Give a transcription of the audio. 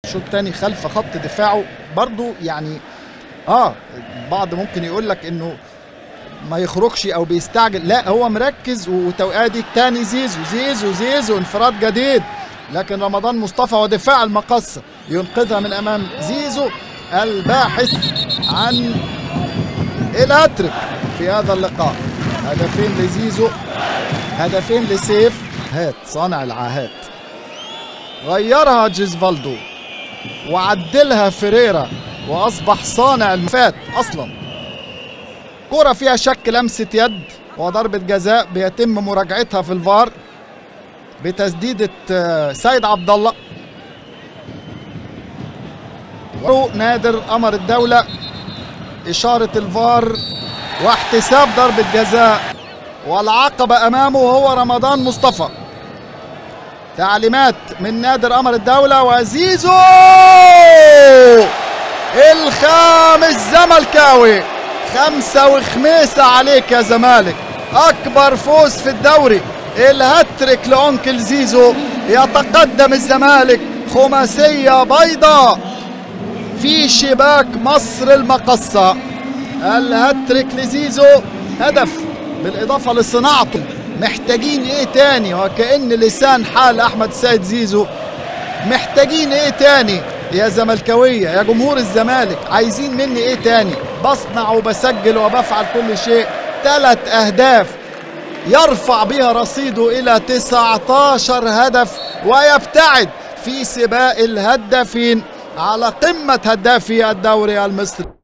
الشوط الثاني خلف خط دفاعه برضو يعني اه البعض ممكن يقول لك انه ما يخرجش او بيستعجل لا هو مركز وتوقادي تاني زيزو زيزو زيزو انفراد جديد لكن رمضان مصطفى ودفاع المقصة ينقذها من امام زيزو الباحث عن الهاتريك في هذا اللقاء هدفين لزيزو هدفين لسيف هات صانع العاهات غيرها جيزفالدو وعدلها فيريرا واصبح صانع المفات اصلا كرة فيها شك لمسة يد وضربة جزاء بيتم مراجعتها في الفار بتسديدة سيد عبد الله نادر قمر الدولة إشارة الفار واحتساب ضربة جزاء والعقبة أمامه هو رمضان مصطفى تعليمات من نادر قمر الدولة وزيزو الخامس زملكاوي خمسة وخميسة عليك يا زمالك أكبر فوز في الدوري الهاتريك لأنكل زيزو يتقدم الزمالك خماسية بيضاء في شباك مصر المقصة الهاتريك لزيزو هدف بالإضافة لصناعته محتاجين ايه تاني وكأن لسان حال أحمد السيد زيزو محتاجين ايه تاني يا زملكاوية يا جمهور الزمالك عايزين مني ايه تاني بصنع وبسجل وبفعل كل شيء ثلاث أهداف يرفع بها رصيده إلى 19 هدف ويبتعد في سباق الهدافين على قمة هدافي الدوري المصري